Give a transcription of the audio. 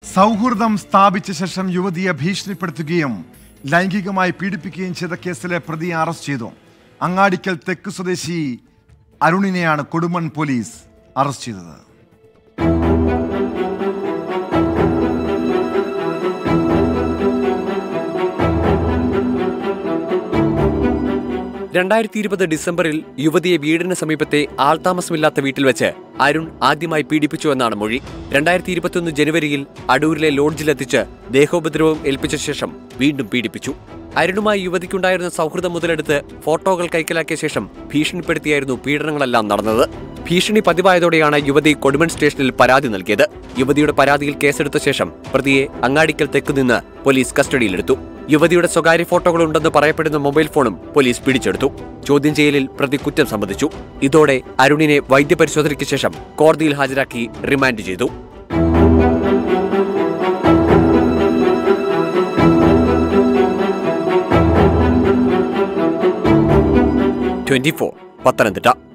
സൗഹൃദം സ്ഥാപിച്ച ശേഷം യുവതിയെ ഭീഷണിപ്പെടുത്തുകയും ലൈംഗികമായി പീഡിപ്പിക്കുകയും ചെയ്ത കേസിലെ പ്രതിയെ അറസ്റ്റ് ചെയ്തു അങ്ങാടിക്കൽ തെക്ക് സ്വദേശി അരുണിനെയാണ് കൊടുമൺ പോലീസ് അറസ്റ്റ് ചെയ്തത് രണ്ടായിരത്തി ഇരുപത് ഡിസംബറിൽ യുവതിയെ വീടിന് സമീപത്തെ ആൾതാമസമില്ലാത്ത വീട്ടിൽ വെച്ച് അരുൺ ആദ്യമായി പീഡിപ്പിച്ചു എന്നാണ് മൊഴി രണ്ടായിരത്തി ഇരുപത്തിയൊന്ന് ജനുവരിയിൽ അടൂരിലെ ലോഡ്ജിലെത്തിച്ച് ദേഹോപദ്രവം ഏൽപ്പിച്ച ശേഷം വീണ്ടും പീഡിപ്പിച്ചു അരുണുമായി യുവതിക്കുണ്ടായിരുന്ന സൗഹൃദം മുതലെടുത്ത് ഫോട്ടോകൾ കൈക്കലാക്കിയ ശേഷം ഭീഷണിപ്പെടുത്തിയായിരുന്നു പീഡനങ്ങളെല്ലാം നടന്നത് ഭീഷണി പതിവായതോടെയാണ് യുവതി കൊടുമൺ സ്റ്റേഷനിൽ പരാതി നൽകിയത് യുവതിയുടെ പരാതിയിൽ കേസെടുത്ത ശേഷം പ്രതിയെ അങ്ങാടിക്കൽ തെക്കുനിന്ന് പോലീസ് കസ്റ്റഡിയിലെടുത്തു യുവതിയുടെ സ്വകാര്യ ഫോട്ടോകൾ ഉണ്ടെന്ന് പറയപ്പെടുന്ന മൊബൈൽ ഫോണും പോലീസ് പിടിച്ചെടുത്തു ചോദ്യം ചെയ്യലിൽ പ്രതി കുറ്റം സമ്മതിച്ചു ഇതോടെ അരുണിനെ വൈദ്യപരിശോധനയ്ക്ക് ശേഷം കോടതിയിൽ ഹാജരാക്കി റിമാൻഡ് ചെയ്തു ട്വന്റി ഫോർ പത്തനംതിട്ട